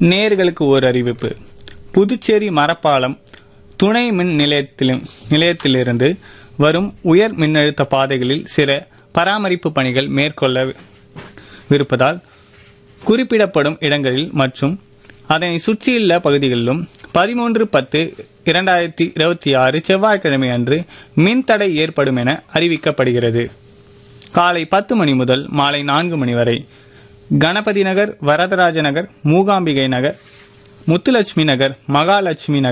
நேர்களுக்கு ஓர் அறிவிப்பு புதுச்சேரி மரப்பாலம் துணை மின் நிலையத்திலும் நிலையத்திலிருந்து வரும் உயர் மின்னழுத்த பாதைகளில் சில பராமரிப்பு பணிகள் மேற்கொள்ளவிருப்பதால் குறிப்பிடப்படும் இடங்களில் மற்றும் அதனை சுற்றியுள்ள பகுதிகளிலும் பதிமூன்று பத்து இரண்டாயிரத்தி இருபத்தி ஆறு செவ்வாய்க்கிழமை அன்று மின்தடை ஏற்படும் என அறிவிக்கப்படுகிறது காலை பத்து மணி முதல் மாலை நான்கு மணி வரை கணபதி நகர் வரதராஜ நகர் மூகாம்பிகை நகர் முத்துலட்சுமி நகர் மகாலட்சுமி நகர்